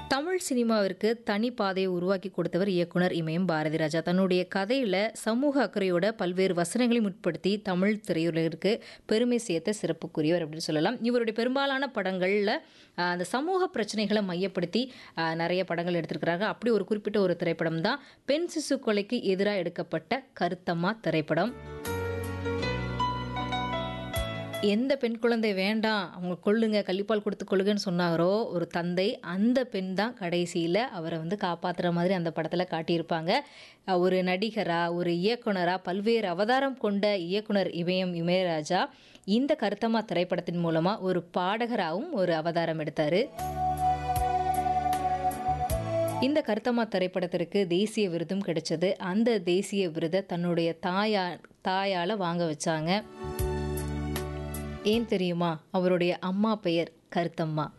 தமிழ் சினிமாவிற்கு தனி பாதையை உருவாக்கி கொடுத்தவர் இயக்குனர் இமயம் பாரதி ராஜா தன்னுடைய கதையில் சமூக அக்கறையோட பல்வேறு வசனங்களையும் உட்படுத்தி தமிழ் திரையுலகிற்கு பெருமை சேர்த்த சிறப்புக்குரியவர் அப்படின்னு சொல்லலாம் இவருடைய பெரும்பாலான படங்களில் அந்த சமூக பிரச்சனைகளை மையப்படுத்தி ஆஹ், நிறைய படங்கள் எடுத்திருக்கிறாங்க அப்படி ஒரு குறிப்பிட்ட ஒரு திரைப்படம் தான் பெண் சிசு கொலைக்கு எதிராக எடுக்கப்பட்ட கருத்தம்மா திரைப்படம் எந்த பெண் குழந்தை வேண்டாம் அவங்க கொள்ளுங்க கள்ளிப்பால் கொடுத்து கொள்ளுங்கன்னு சொன்னாரோ ஒரு தந்தை அந்த பெண் தான் கடைசியில் அவரை வந்து காப்பாற்றுற மாதிரி அந்த படத்தில் காட்டியிருப்பாங்க அஹ் ஒரு நடிகரா ஒரு இயக்குனரா பல்வேறு அவதாரம் கொண்ட இயக்குனர் இமயம் இமயராஜா இந்த கருத்தம்மா திரைப்படத்தின் மூலமாக ஒரு பாடகராகவும் ஒரு அவதாரம் எடுத்தார் இந்த கருத்தம்மா திரைப்படத்திற்கு தேசிய விருதும் கிடைச்சது அந்த தேசிய விருதை தன்னுடைய தாயா தாயால் வாங்க வச்சாங்க ஏன் தெரியுமா அவருடைய அம்மா பெயர் கருத்தம்மா